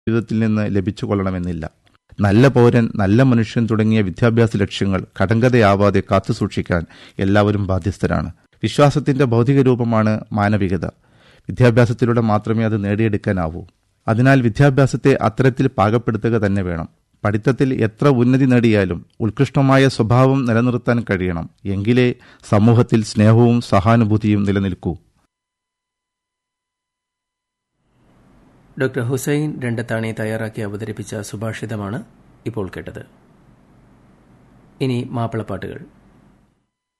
ജീവിതത്തിൽ നിന്ന് ലഭിച്ചു കൊള്ളണമെന്നില്ല നല്ല പൗരൻ നല്ല മനുഷ്യൻ തുടങ്ങിയ വിദ്യാഭ്യാസ ലക്ഷ്യങ്ങൾ കടങ്കഥയാവാതെ കാത്തുസൂക്ഷിക്കാൻ എല്ലാവരും ബാധ്യസ്ഥരാണ് വിശ്വാസത്തിന്റെ ഭൗതിക രൂപമാണ് മാനവികത വിദ്യാഭ്യാസത്തിലൂടെ മാത്രമേ അത് നേടിയെടുക്കാനാവൂ അതിനാൽ വിദ്യാഭ്യാസത്തെ അത്തരത്തിൽ പാകപ്പെടുത്തുക തന്നെ വേണം പഠിത്തത്തിൽ എത്ര ഉന്നതി നേടിയാലും ഉത്കൃഷ്ടമായ സ്വഭാവം നിലനിർത്താൻ കഴിയണം എങ്കിലേ സമൂഹത്തിൽ സ്നേഹവും സഹാനുഭൂതിയും നിലനിൽക്കൂ ഡോക്ടർ ഹുസൈൻ രണ്ടത്താണി തയ്യാറാക്കി അവതരിപ്പിച്ച സുഭാഷിതമാണ് ഇപ്പോൾ കേട്ടത് ഇനി മാപ്പിളപ്പാട്ടുകൾ